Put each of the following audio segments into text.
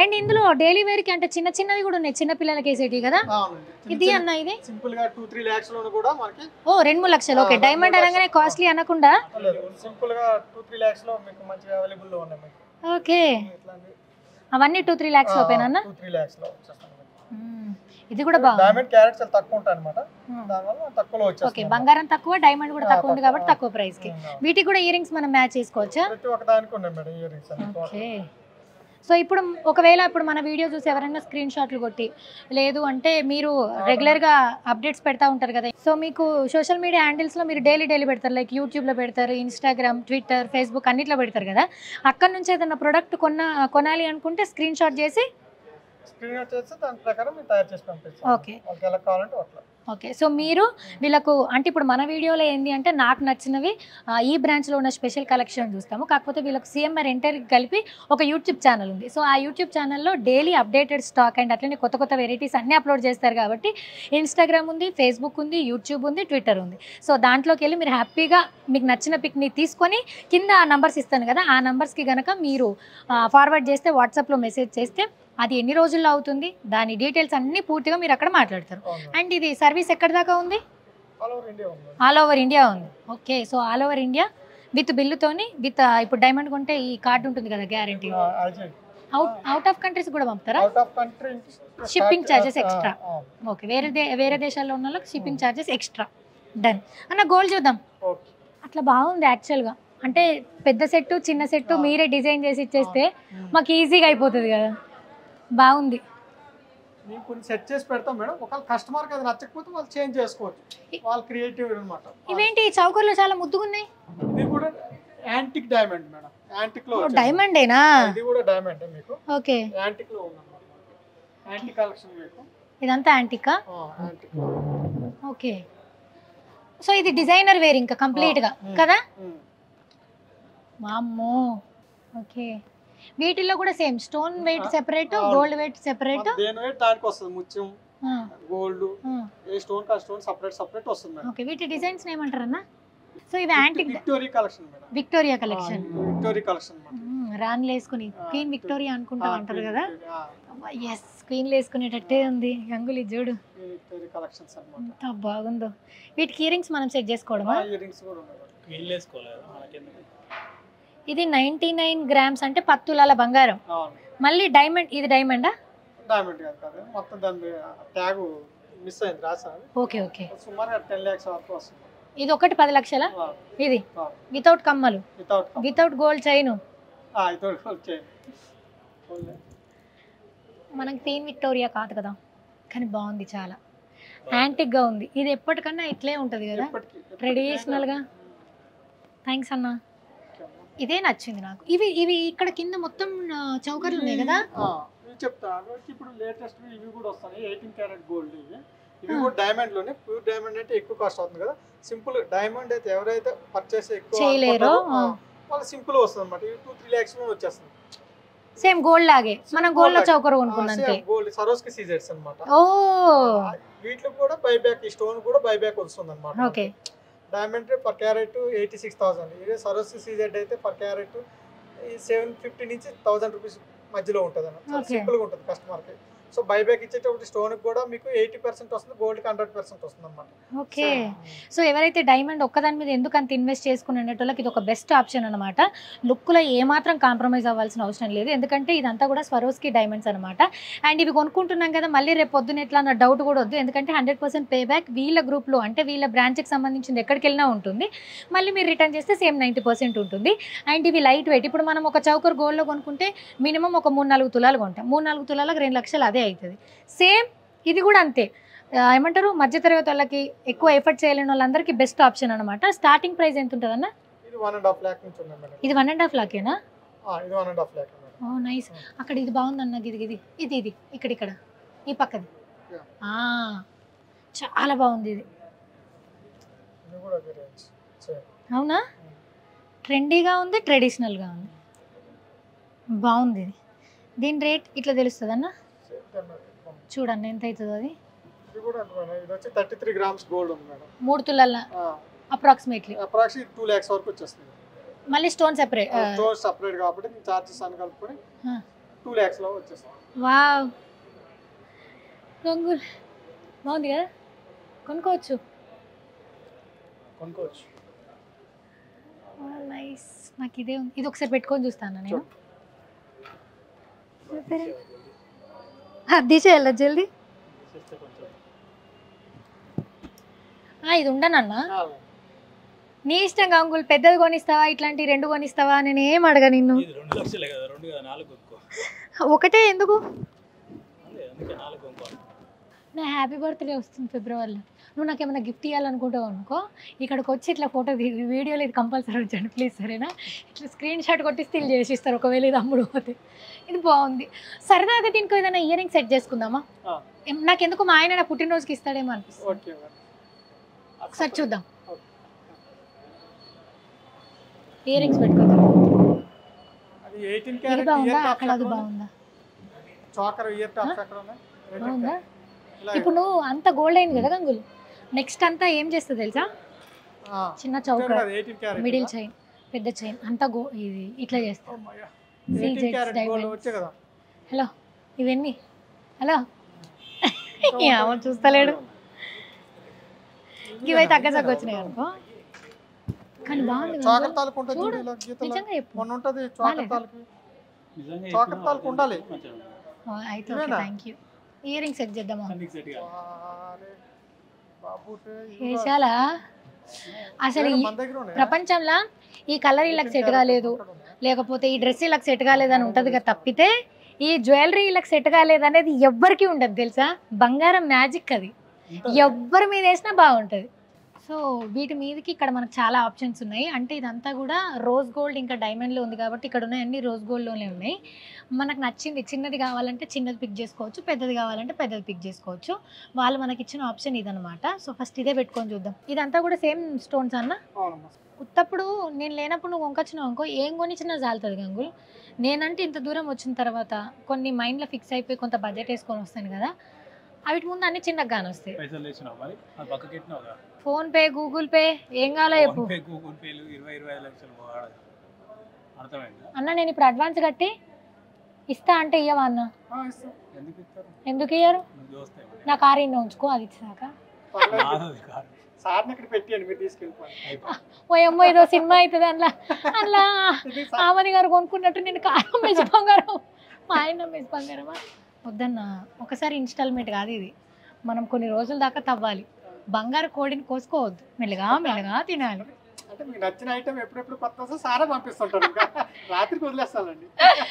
And ఇందులో daily wear కి అంటే చిన్న చిన్నవి కూడా ఉన్నాయి చిన్న పిల్లలకి వేసేటివి కదా ఇది అన్న ఇది సింపుల్ గా టూ త్రీ లాక్స్ లోను కూడా మనకి ఓ రెండు మూడు లక్షలు ఓకే ఆ, డైమండ్ రెండు అనగానే లక్షలు. కాస్ట్లీ అనకుండా సింపుల్ గా టూ త్రీ లాక్స్ లో మీకు మంచిగా అవైలబుల్ లో ఉన్నాయి మీకు ఓకే అవన్నీ టూ త్రీ లాక్స్ లోపేనా అన్న టూ త్రీ లాక్స్ లో వచ్చేస్తాయి మ్మ్. ఇది కూడా బాగుంది డైమండ్ క్యారెట్ చాలా తక్కువ ఉంటాయి అనమాట మ్మ్. దానివల్ల తక్కువలో ఓకే వచ్చేస్తుంది బంగారం తక్కువ డైమండ్ కూడా ఆ, తక్కువ ఉంది తక్కువ. కాబట్టి తక్కువ ప్రైస్ కి ఉమ్, అవును. వీటికి కూడా ఇయర్ రింగ్స్ మనం మ్యాచ్ చేసుకోవచ్చా ప్రతి ఒక్క దానికి ఉన్నాయి madam ear rings okay so ఇప్పుడు ఒకవేళ ఇప్పుడు మన వీడియో చూసి ఎవరైనా స్క్రీన్ షాట్లు కొట్టి లేదు అంటే మీరు రెగ్యులర్గా అప్డేట్స్ పెడతా ఉంటారు కదా సో మీకు సోషల్ మీడియా హ్యాండిల్స్లో మీరు డైలీ డైలీ పెడతారు లైక్ యూట్యూబ్లో పెడతారు ఇన్స్టాగ్రామ్ ట్విట్టర్ ఫేస్బుక్ అన్నిట్లో పెడతారు కదా అక్కడ నుంచి ఏదైనా ప్రోడక్ట్ కొన్న కొనాలి అనుకుంటే స్క్రీన్ షాట్ చేసి స్క్రీన్ వచ్చేసి దాని ప్రకారం మేము తయారు చేసి పంపిస్తాం ఓకే వాళ్ళకి ఎలా కావాలంటే అట్లా ఓకే సో మీరు వీళ్ళకు అంటే ఇప్పుడు మన వీడియోలో ఏంటి అంటే నాకు నచ్చినవి ఆ, ఈ బ్రాంచ్లో ఉన్న స్పెషల్ కలెక్షన్ చూస్తాము కాకపోతే వీళ్ళకి సిఎంఆర్ ఎంటర్ కలిపి ఒక యూట్యూబ్ ఛానల్ ఉంది సో ఆ యూట్యూబ్ ఛానల్లో డైలీ అప్డేటెడ్ స్టాక్ అండ్ అట్లనే కొత్త కొత్త వెరైటీస్ అన్నీ అప్లోడ్ చేస్తారు కాబట్టి ఇన్స్టాగ్రామ్ ఉంది ఫేస్బుక్ ఉంది యూట్యూబ్ ఉంది ట్విట్టర్ ఉంది సో దాంట్లోకి వెళ్ళి మీరు హ్యాపీగా మీకు నచ్చిన పిక్ని తీసుకొని కింద ఆ నంబర్స్ ఇస్తాను కదా ఆ నంబర్స్కి కనుక మీరు ఫార్వర్డ్ చేస్తే వాట్సాప్లో మెసేజ్ చేస్తే అది ఎన్ని రోజుల్లో అవుతుంది దాని డీటెయిల్స్ అన్నీ పూర్తిగా మీరు అక్కడ మాట్లాడతారు అండ్ ఇది సర్వీస్ ఎక్కడి దాకా ఉంది ఆల్ ఓవర్ ఇండియా ఉంది ఆల్ ఓవర్ ఇండియా ఉంది okay so all over India with బిల్లుతోని విత్ ఇప్పుడు డైమండ్ కొంటే ఈ కార్డు ఉంటుంది కదా guarantee out out of countries కూడా పంపుతారా out of country Shipping charges extra. Okay వేరే దే వేరే దేశాల్లో ఉన్న వాళ్ళకి షిప్పింగ్ ఛార్జెస్ ఎక్స్ట్రా డన్ అన్న గోల్డ్ చూద్దాం ఓకే అట్లా బాగుంది యాక్చువల్గా అంటే పెద్ద సెట్ చిన్న సెట్ మీరే డిజైన్ చేసి ఇచ్చేస్తే మాకు ఈజీగా అయిపోతుంది కదా బాగుంది మేము కొన్ని సెట్ చేసి పెడతాం మేడం ఒకవేళ కస్టమర్కి అది నచ్చకపోతే వాళ్ళు చేంజ్ చేసుకోవచ్చు వాళ్ళు క్రియేటివ్ అనమాట ఇవేంటి చౌకర్లు చాలా ముద్దుగున్నాయి ఇది కూడా యాంటిక్ డైమండ్ మేడం యాంటిక్ లో వచ్చేసింది. డైమండేనా ఇది కూడా డైమండ్ మీకు ఓకే యాంటిక్ లో ఉందన్నమాట యాంటిక్ కలెక్షన్ మీకు ఇదంతా యాంటికా యాంటిక్ ఓకే సో ఇది డిజైనర్ వేర్ ఇంకా కంప్లీట్ గా ఉమ్. కదా వామ్మో ఓకే వీటిల్లో కూడా సేమ్ స్టోన్ వెయిట్ సెపరేట్ అవును. గోల్డ్ వెయిట్ సెపరేట్ దేని weight దానికి వస్తుంది ముత్యం గోల్డ్ ఏ స్టోన్ కా స్టోన్ సపరేట్ సపరేట్ వస్తుంది మేడం ఓకే వీటి డిజైన్స్ ఏమంటారు అన్న సో ఇవి antique Victoria collection madam Victoria collection Victoria collection madam రాన్లు వేసుకుని క్వీన్ విక్టోరియా అనుకుంటా అంటారు కదా విక్టోరియా ఎస్ క్వీన్లు వేసుకునేటట్టే ఉంది గంగులీ చూడు కలెక్షన్స్ అన్నమాట ఎంత బాగుందో వీటికి ఇయరింగ్స్ మనం సెట్ చేసుకోవడమా ఇయర్ రింగ్స్ కూడా ఉన్నాయి మేడం. వీళ్ళు వేసుకోలేదు మనకెందుకు ఇది నైన్టీ నైన్ గ్రామ్స్ అంటే పత్తులాల బంగారం అవును మళ్ళీ డైమండ్ ఇది డైమండా డైమండ్ కాదు కదా మొత్తం దాని ట్యాగ్ మిస్ అయింది రాసాను ఓకే ఓకే సుమారుగా టెన్ ల్యాక్స్ వరకు వస్తుంది ఇది ఒకటి పది లక్షల ఇది వితౌట్ కమ్మలు without without gold chain without వచ్చేయండి మనకి క్వీన్ విక్టోరియా కాదు కదా కానీ బాగుంది చాలా యాంటిక్ గా ఉంది ఇది ఎప్పటికన్నా ఇట్లే ఉంటది కదా ఎప్పటికీ ట్రెడిషనల్ గా థ్యాంక్స్ అన్న ఇదే నచ్చింది నాకు ఇవి ఇవి ఇక్కడ కింద మొత్తం ఆ, చౌకర్లు ఉన్నాయి కదా ఆ, ఇవి చెప్తా అవి ఇప్పుడు లేటెస్ట్ ఇవి కూడా వస్తాయి ఎయిటీన్ క్యారెట్ గోల్డ్ ఇవి ఇవి కూడా డైమండ్ లోనే ప్యూర్ డైమండ్ అంటే ఎక్కువ కాస్ట్ అవుతుంది కదా సింపుల్ డైమండ్ అయితే ఎవరైతే పర్చేస్ ఎక్కువ చేయలేరో, అనుకుంటారో, ఆ. ఆ, వాళ్ళకి సింపుల్ వస్తుంది అనమాట ఇవి టూ త్రీ ల్యాక్స్ లో వచ్చేస్తుంది సేమ్ గోల్డ్ లాగే మనం గోల్డ్ లో చౌకర్ కొనుక్కున్నంతే గోల్డ్ సరోస్కి సీజర్స్ అనమాట ఓ వీటిలో కూడా బైబ్యాక్ ఈ స్టోన్ కూడా బైబ్యాక్ వస్తుంది అనమాట okay diamond per carat eighty six thousand ఇదే సరోస్ సీజెడ్ అయితే పర్ క్యారెట్ సెవెన్ ఫిఫ్టీ నుంచి థౌసండ్ రూపీస్ మధ్యలో ఉంటుంది అన్నమాట Okay. సింపుల్ గా ఉంటుంది కస్టమర్ కి సో బైబ్యాక్ ఇచ్చేటప్పుడు స్టోన్ కూడా మీకు ఎయిటీ పర్సెంట్ వస్తుంది గోల్డ్ కి హండ్రెడ్ పర్సెంట్ వస్తుంది అనమాట ఓకే సో ఎవరైతే డైమండ్ ఒక్కదాని మీద ఎందుకు అంత ఇన్వెస్ట్ చేసుకునేటోళ్ళకి ఇది ఒక బెస్ట్ ఆప్షన్ అనమాట లుక్లో ఏమాత్రం కాంప్రమైజ్ అవ్వాల్సిన అవసరం లేదు ఎందుకంటే ఇదంతా కూడా స్వరోస్కి డైమండ్స్ అనమాట అండ్ ఇవి కొనుక్కుంటున్నాం కదా మళ్ళీ రేపు పొద్దున ఎట్లా అన్న డౌట్ కూడా వద్దు ఎందుకంటే హండ్రెడ్ పర్సెంట్ పే బ్యాక్ వీళ్ళ గ్రూప్లో అంటే వీళ్ళ బ్రాంచ్కి సంబంధించింది ఎక్కడికి వెళ్ళినా ఉంటుంది మళ్ళీ మీరు రిటర్న్ చేస్తే సేమ్ నైంటీ పర్సెంట్ ఉంటుంది అండ్ ఇవి లైట్ వెయిట్ ఇప్పుడు మనం ఒక చౌకర్ గోల్డ్లో కొనుక్కుంటే మినిమం ఒక మూడు నాలుగు తులాలు కొంటాం మూడు నాలుగు తులాలకు రెండు లక్షలు అదే అవుతుంది సేమ్ ఇది కూడా అంతే ఆ, ఏమంటారు మధ్యతరగతి వాళ్ళకి ఎక్కువ ఎఫర్ట్ చేయలేని వాళ్ళందరికీ బెస్ట్ ఆప్షన్ అనమాట స్టార్టింగ్ ప్రైస్ ఎంత ఉంటుంది అన్న ఇది వన్ అండ్ హాఫ్ ల్యాక్ నుంచి ఉంది మేడం ఇది వన్ అండ్ హాఫ్ లాకేనా ఆ, ఇది one and half lakh madam oh nice అక్కడ ఇది బాగుంది అన్న ఇది ఇది ఇది ఇది ఇక్కడ ఇక్కడ ఈ పక్కది Yeah. ఆ, చాలా బాగుంది ఇది ఇది కూడా అదే రేంజ్ సేమ్ అవునా ట్రెండీగా ఉంది ట్రెడిషనల్గా ఉంది బాగుంది ఇది దీని రేట్ ఇట్లా తెలుస్తుంది అన్న చూడండి ఎంత అవుతుందో అది ఇది కూడా అంతే మేడం ఇది వచ్చి థర్టీ త్రీ గ్రామ్స్ గోల్డ్ ఉంది మేడం మూడు తులాల అప్రాక్సిమేట్లీ అప్రాక్సిమేట్ టూ ల్యాక్స్ వరకు వచ్చేస్తుంది మళ్ళీ స్టోన్ సెపరేట్ స్టోర్ సపరేట్ కాబట్టి చార్జెస్ అని కలుపుకొని ఆ. టూ ల్యాక్స్ లో వచ్చేస్తాం వావ్ రంగులు బాగుంది కదా కొనుక్కోవచ్చు కొనుక్కోవచ్చు నైస్ నాకు ఇదే ఉంది ఇది ఒకసారి పెట్టుకొని చూస్తాను నేను తీసేయాల జల్దీ తీసేస్తే కొంచెం ఆ, ఇది ఉండనన్నా నీ ఇష్టం గంగుల్ పెద్దది కొనిస్తావా ఇట్లాంటి రెండు కొనిస్తావా నేను ఏం అడగా నిన్ను ఇది రెండు లక్షలే కదా రెండు కదా నాలుగు కొనుక్కో ఒకటే ఎందుకు అదే అందుకే నాలుగు కొనుక్కో నా హ్యాపీ బర్త్డే వస్తుంది ఫిబ్రవరిలో నువ్వు నాకు ఏమైనా గిఫ్ట్ ఇవ్వాలనుకుంటావు అనుకో ఇక్కడికి వచ్చి ఇట్లా ఫోటో దిగి వీడియోలో ఇది కంపల్సరీ వచ్చాను ప్లీజ్ సరేనా ఇట్లా స్క్రీన్ షాట్ కొట్టి స్టిల్ చేసిస్తారు ఒకవేళ ఇది అమ్ముడు పోతే ఇది బాగుంది సరదాగా దీనికి ఏదైనా ఇయర్ రింగ్ సెట్ చేసుకుందామా ఆ. ఏం- నాకెందుకు మా ఆయన నా పుట్టినరోజుకి ఇస్తాడేమో అనిపిస్తుంది ఓకే ఒకసారి చూద్దాం ఓకే. ఇయర్ రింగ్స్ పెట్టుకుందాం అది ఎయిటీన్ ఇది క్యారెట్ బాగుందా ఇయర్ అక్కడ అది బాగుందా చాకర్ ఇయర్ టాప్స్ ఎక్కడ ఉన్నాయి బాగుందా ఇలా ఇప్పుడు నువ్వు అంత గోల్డ్ అయింది కదా గంగుల్ నెక్స్ట్ అంతా ఏం చేస్తుంది తెలుసా చిన్న చౌక ఎయిటీన్ క్యారెట్ మిడిల్ చైన్ పెద్ద చైన్ అంతా గో ఇది ఇట్లా చేస్తా ఎయిటీన్ జెడ్స్ క్యారెట్ గోల్డ్ diamonds. వచ్చే కదా హలో ఇవన్నీ హలో ఏమో చూస్తలేడు ఇవైతే తగ్గ తగ్గ వచ్చినాయి అనుకో కానీ బాగుంది కదా. చాకర్ తాలూకు ఉంటుంది చూడు. చూడు ఇలా గీతలో నిజంగా చెప్పు మొన్న ఉంటుంది చాకర్ బాలేదా? తాలూకు నిజంగా చాకర్ తాలూకు ఉండాలి ఓ, అయితే ఓకే ఇవేనా? Thank you ear ring set చేద్దామా సెట్ కాదు వారే, బాబు టే, ఇవి వేసాలా అసలు వేరే ఈ మన దగ్గర ఉన్నాయి. ప్రపంచంలో ఈ కలర్ వీళ్ళకి సెట్ కాలేదు అక్కడ ఉన్నాయి. లేకపోతే ఈ డ్రెస్ వీళ్ళకి సెట్ కాలేదని ఉంటుంది కదా తప్పితే ఈ జ్యువెలరీ వీళ్ళకి సెట్ కాలేదు అనేది ఎవ్వరికి ఉండదు తెలుసా బంగారం మ్యాజిక్ అది ఎవ్వరి మీద వేసినా బాగుంటుంది సో వీటి మీదకి ఇక్కడ మనకు చాలా ఆప్షన్స్ ఉన్నాయి అంటే ఇదంతా కూడా రోజ్ గోల్డ్ ఇంకా డైమండ్లో ఉంది కాబట్టి ఇక్కడ ఉన్న అన్ని రోజ్ గోల్డ్లోనే ఉన్నాయి మనకు నచ్చింది చిన్నది కావాలంటే చిన్నది పిక్ చేసుకోవచ్చు పెద్దది కావాలంటే పెద్దది పిక్ చేసుకోవచ్చు వాళ్ళు మనకి ఇచ్చిన ఆప్షన్ ఇదనమాట సో ఫస్ట్ ఇదే పెట్టుకొని చూద్దాం ఇదంతా కూడా సేమ్ స్టోన్స్ అన్న అవునమ్మా ఉత్తప్పుడు నేను లేనప్పుడు నువ్వు వంకొచ్చినావు అనుకో ఏం కొనిచ్చినా చాలుతుంది గంగుల్ నేనంటే ఇంత దూరం వచ్చిన తర్వాత కొన్ని మైండ్లో ఫిక్స్ అయిపోయి కొంత బడ్జెట్ వేసుకొని వస్తాను కదా అవిటి ముందు అన్ని చిన్నగా కానొస్తాయి పైసలు వేసినావు మరి అది పక్కకి పెట్టినావు కదా ఫోన్ పే గూగుల్ పే ఏం కావాలో చెప్పు ఫోన్ పే గూగుల్ పేలు ఇరవై ఇరవై ఐదు లక్షలు వాడదు అర్థమైందా అన్న నేను ఇప్పుడు అడ్వాన్స్ కట్టి ఇస్తా అంటే ఇయ్యవా అన్న ఆ, ఇస్తాం. ఎందుకు ఇస్తారు ఎందుకు ఇయ్యరు నువ్వు చూస్తే నా కార్ ఇన్న ఉంచుకో అది ఇచ్చాక పర్లేదు. నాది కాదు సార్ని ఇక్కడ పెట్టియండి మీరు తీసుకెళ్ళిపోండి అయిపోయి. ఓ అమ్మో ఏదో సినిమా అవుతుంది అందులో అందులో ఇది సార్ ఆమది గారు కొనుక్కున్నట్టు నేను కారం మెజ్ బంగారం మా ఆయన మెజ్ బంగారమా వద్దన్న ఒకసారి ఇన్స్టాల్మెంట్ కాదు ఇది మనం కొన్ని రోజుల దాకా తవ్వాలి బంగారు కోడిని కోసుకోవద్దు మెల్లగా మెల్లగా తినాలి అంటే మీకు నచ్చిన ఐటమ్ ఎప్పుడెప్పుడు కొత్త వస్తే సారే పంపిస్తుంటారు ఇంకా రాత్రికి వదిలేస్తానండి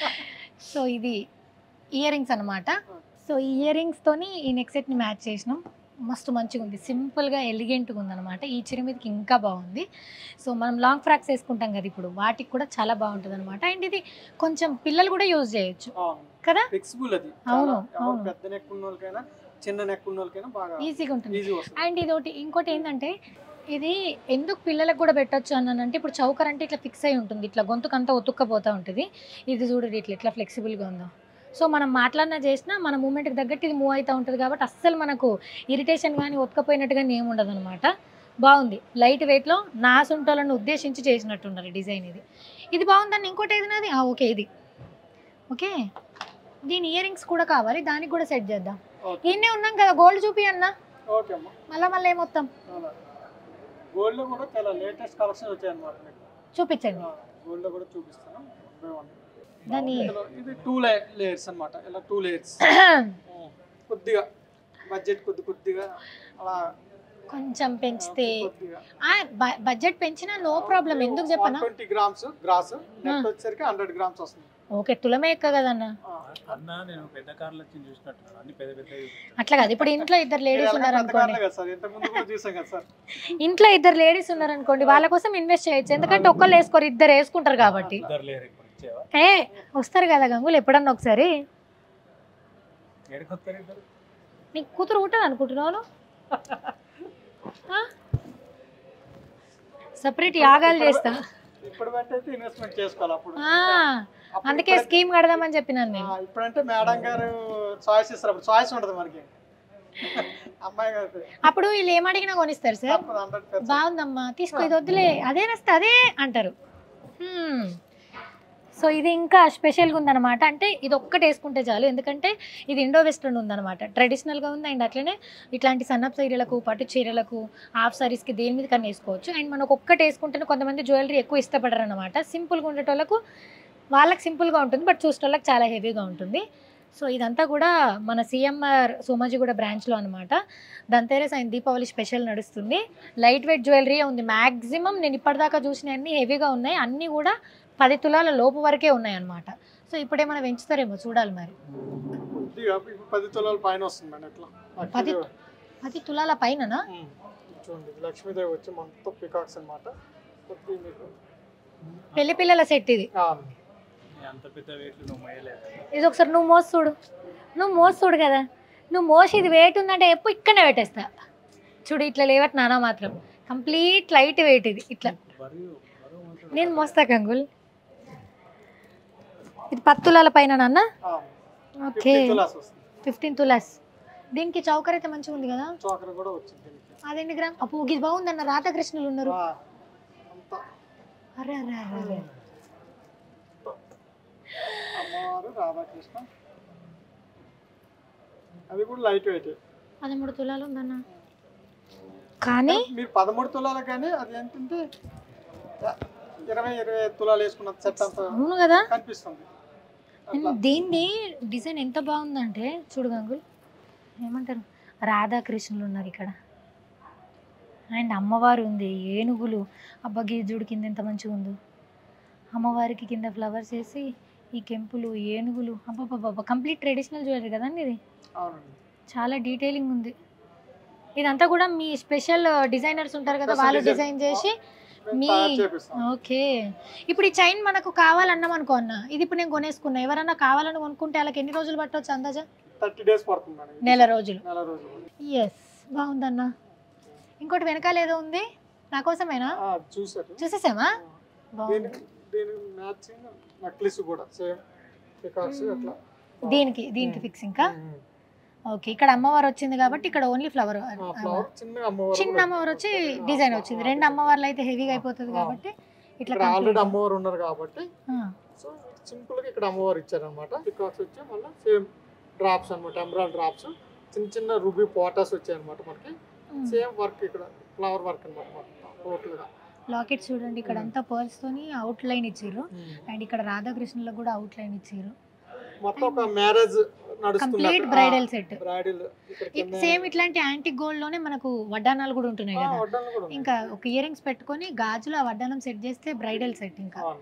సో ఇది ఇయర్ రింగ్స్ అనమాట సో ఈ ఇయర్ రింగ్స్తోని ఈ నెక్ సెట్ని మ్యాచ్ చేసినాం మస్తు మంచిగా ఉంది సింపుల్గా ఎలిగెంట్గా ఉందన్నమాట ఈ చీర మీదకి ఇంకా బాగుంది సో మనం లాంగ్ ఫ్రాక్స్ వేసుకుంటాం కదా ఇప్పుడు వాటికి కూడా చాలా బాగుంటుంది అనమాట అండ్ ఇది కొంచెం పిల్లలు కూడా యూజ్ చేయొచ్చు అవును కదా ఫ్లెక్సిబుల్ అది అవును, చాలా ఎవరు అవును. పెద్ద నెక్ ఉన్న వాళ్ళకైనా చిన్న నెక్ ఉన్న వాళ్ళకైనా బాగా ఈజీగా ఉంటుంది ఈజీ వస్తుంది అండ్ ఇది ఒకటి ఇంకోటి ఏంటంటే ఇది ఎందుకు పిల్లలకు కూడా పెట్టొచ్చు అన్నానంటే ఇప్పుడు చౌకర్ అంటే ఇట్లా ఫిక్స్ అయి ఉంటుంది ఇట్లా గొంతుకంతా ఒత్తుక్కపోతూ ఉంటుంది ఇది చూడండి ఇట్లా ఇట్లా ఫ్లెక్సిబుల్గా ఉందో సో మనం మాట్లాడినా చేసినా మన మూమెంట్కి తగ్గట్టు ఇది మూవ్ అవుతూ ఉంటుంది కాబట్టి అస్సలు మనకు ఇరిటేషన్ కానీ ఒత్తుకపోయినట్టు కానీ ఏమి ఉండదు అనమాట బాగుంది లైట్ వెయిట్లో నా సొంటలను ఉద్దేశించి చేసినట్టున్నారు డిజైన్ ఇది ఇది బాగుందని ఇంకోటి ఏది నాది ఓకే ఇది ఓకే దీని ఇయర్ రింగ్స్ కూడా కావాలి దానికి కూడా సెట్ చేద్దాం ఓకే ఈయనే ఉన్నాం కదా గోల్డ్ చూపి అన్న ఓకే అమ్మా మళ్ళీ మళ్ళీ ఏమొత్తాం గోల్డ్ లో కూడా చాలా లేటెస్ట్ కలెక్షన్ వచ్చాయి అనమాట మీకు చూపించండి గోల్డ్ లో కూడా చూపిస్తాను one by one. దాని ఇందులో ఇది టూ లేయర్స్ అన్నమాట ఇలా టూ లేయర్స్ కొద్దిగా బడ్జెట్ కొద్ది కొద్దిగా అలా కొంచెం పెంచితే కొద్దిగా ఆ, బ- బడ్జెట్ పెంచినా నో ప్రాబ్లం ఎందుకు చెప్పనా ట్వంటీ గ్రామ్స్ గ్రాస్ నెట్ వచ్చేసరికి హండ్రెడ్ గ్రామ్స్ వస్తుంది ఓకే తులమే ఎక్క కదన్న ఆ. అన్న నేను పెద్ద కార్లు వచ్చి చూసినట్టున్నాను అన్ని పెద్ద పెద్ద అట్లా కాదు ఇప్పుడు ఇంట్లో ఇద్దరు లేడీస్ ఇది ఉన్నారు ఎలాగో పెద్ద అనుకోండి కార్లే కదా సార్ ఇంతకు ముందు కూడా చూసాం కదా సార్ ఇంట్లో ఇద్దరు లేడీస్ ఉన్నారు అనుకోండి వాళ్ళ కోసం ఇన్వెస్ట్ చేయొచ్చు ఎందుకంటే ఒక్కళ్ళు వేసుకోరు ఇద్దరు వేసుకుంటారు కాబట్టి ఇద్దరు లేరు ఇప్పుడు ఇచ్చేవా ఏ వస్తారు కదా గంగులు ఎప్పుడన్నా ఒకసారి ఏడుకొస్తారు ఇద్దరు నీకు కూతురు ఉంటుంది అనుకుంటున్నాను సపరేట్ యాగాలు చేస్తా ఇప్పుడు పెట్టయితే ఇన్వెస్ట్మెంట్ చేసుకోవాలి అప్పుడు ఆ, అప్పుడు అందుకే ఇప్పుడైతే- స్కీమ్ కడదామని చెప్పినాను నేను ఆ, ఇప్పుడంటే మేడం గారు చాయిస్ ఇస్తారు అప్పుడు చాయిస్ ఉండదు మనకి అమ్మాయి గారు అప్పుడు వీళ్ళు ఏం అడిగినా కొనిస్తారు సార్ హండ్రెడ్ పర్సెంట్ బాగుందమ్మా తీసుకో ఇది వద్దులే అదే నస్తే అదే అంటారు సో ఇది ఇంకా స్పెషల్గా ఉందన్నమాట అంటే ఇది ఒక్కటి వేసుకుంటే చాలు ఎందుకంటే ఇది ఇండో వెస్ట్రన్ ఉందన్నమాట ట్రెడిషనల్గా ఉంది అండ్ అట్లనే ఇట్లాంటి సన్నప్ చీరలకు పట్టు చీరలకు హాఫ్ సారీస్కి దేని మీద కన్నా వేసుకోవచ్చు అండ్ మనకు ఒక్కటి వేసుకుంటేనే కొంతమంది జ్యువెలరీ ఎక్కువ ఇష్టపడరు అనమాట సింపుల్గా ఉండేటోళ్ళకు వాళ్ళకి సింపుల్గా ఉంటుంది బట్ చూసేటోళ్ళకి చాలా హెవీగా ఉంటుంది సో ఇదంతా కూడా మన సిఎంఆర్ సోమాజిగూడ బ్రాంచ్లో అనమాట దంతేరస్ అండ్ దీపావళి స్పెషల్ నడుస్తుంది లైట్ వెయిట్ జ్యువెలరీ ఉంది మ్యాక్సిమం నేను ఇప్పటిదాకా చూసిన అన్ని హెవీగా ఉన్నాయి అన్నీ కూడా పది తులాల లోపు వరకే ఉన్నాయి అనమాట సో ఇప్పుడేమైనా పెంచుతారేమో చూడాలి మరి కొద్దిగా ఇప్పుడు పది తులాల పైన వస్తుంది మేడం ఇట్లా పది లక్ష్మీదేవి పది తులాల పైననా ఉమ్. చూడండి ఇది లక్ష్మీదేవి వచ్చి మొత్తం పికాక్స్ అనమాట కొద్ది మీకు పెళ్లి పిల్లల సెట్ ఇది ఆ, అంత పెద్ద వెయిట్లు నువ్వు మోయలేదు ఇది ఒకసారి నువ్వు మోసి చూడు నువ్వు మోసి చూడు కదా నువ్వు మోసి ఇది వెయిట్ ఉందంటే ఎప్పుడు ఇక్కడనే పెట్టేస్తా చూడు ఇట్లా లేవట్ నానా మాత్రం కంప్లీట్ లైట్ వెయిట్ ఇది ఇట్లా బరువు బరువు మాత్రం నేను మోస్తా కంగుల్ ఇది పత్తులాల పైన నాన్న ఆ, ఓకే 50 తులాస్ వస్తుంది ఫిఫ్టీన్ తులాస్ దీనికి చౌకర్ అయితే మంచిగా ఉంది కదా చోకర్ కూడా వచ్చింది దీనికి అదెండి గ్రామ్ అప్పు ఇది బాగుందన్న రాధాకృష్ణులు ఉన్నారు ఆ, అంతా అరే అరే అరే అరే అమ్మవారు రాధాకృష్ణ అది కూడా లైట్ వెయిట్ పదమూడు తులాలు ఉందన్న కానీ మీరు పదమూడు తులాలు కానీ అది ఏంటంటే ఇరవై ఇరవై ఐదు తులాలు వేసుకున్న సెట్ అంతా అవును కదా కనిపిస్తుంది అండ్ దీన్ని డిజైన్ ఎంత బాగుందంటే చూడు గంగుల్ ఏమంటారు రాధాకృష్ణులు ఉన్నారు ఇక్కడ అండ్ అమ్మవారు ఉంది ఏనుగులు అబ్బా గీజుడు కింద ఎంత మంచిగా ఉందో అమ్మవారికి కింద ఫ్లవర్స్ వేసి ఈ కెంపులు ఏనుగులు అబ్బాబ్బాబ్బా కంప్లీట్ ట్రెడిషనల్ జ్యువెలరీ కదండి ఇది అవునండి చాలా డీటెయిలింగ్ ఉంది ఇదంతా కూడా మీ స్పెషల్ డిజైనర్స్ ఉంటారు కదా Special వాళ్ళు design. డిజైన్ చేసి మేము మీ- తయారు చేపిస్తాం ఓకే ఇప్పుడు ఈ చైన్ మనకు కావాలన్నాం అనుకో అన్న ఇది ఇప్పుడు నేను కొనేసుకున్నా ఎవరన్నా కావాలని కొనుక్కుంటే వాళ్ళకి ఎన్ని రోజులు పట్టవచ్చు అందాజా థర్టీ డేస్ పడుతుంది మేడం ఇది. నెల రోజులు నెల రోజులు ఎస్ బాగుందన్న ఇంకోటి వెనకాల ఏదో ఉంది నా కోసమేనా ఆ, చూసారు చూసేసామా దీని బాగుంది దీని మ్యాచింగ్ నెక్లెస్ కూడా సేమ్ పికాక్స్ అట్లా దీనికి దీనికి ఉమ్. ఫిక్స్ ఇంకా ఉమ్. ఓకే ఇక్కడ అమ్మవారు వచ్చింది కాబట్టి ఇక్కడ ఓన్లీ ఫ్లవర్ ఆ, ఫ్లవర్ చిన్న అమ్మవారు చిన్న కూడా అమ్మవారు వచ్చి ఆ, డిజైన్ వచ్చింది రెండు అమ్మవార్లు అయితే హెవీగా అయిపోతుంది ఆ. కాబట్టి ఇట్లా ఇక్కడ ఆల్రెడీ complete. అమ్మవారు ఉన్నారు కాబట్టి ఆ, సో సింపుల్ గా ఇక్కడ అమ్మవారు ఇచ్చారనమాట పికాక్స్ వచ్చి మళ్ళీ సేమ్ డ్రాప్స్ అనమాట ఎమరాల్డ్ డ్రాప్స్ చిన్న చిన్న రూబీ పోటాస్ వచ్చాయి అనమాట మనకి ఉమ్. సేమ్ వర్క్ ఇక్కడ ఫ్లవర్ వర్క్ అనమాట టోటల్ గా లాకెట్ చూడండి ఇక్కడ ఉమ్. అంతా పర్ల్స్ తోని అవుట్ లైన్ ఇచ్చారు అండ్ ఇక్కడ రాధాకృష్ణులకు కూడా అవుట్ లైన్ ఇచ్చారు మొత్తం ఒక marriage complete bridal set bridal same ఇట్లాంటి యాంటిక్ గోల్డ్ లోనే మనకు వడ్డానాలు కూడా ఉంటున్నాయి కదా ఇంకా ఒక ఇయర్ రింగ్స్ పెట్టుకొని గాజులు ఆ వడ్డానం సెట్ చేస్తే బ్రైడల్ సెట్ ఇంకా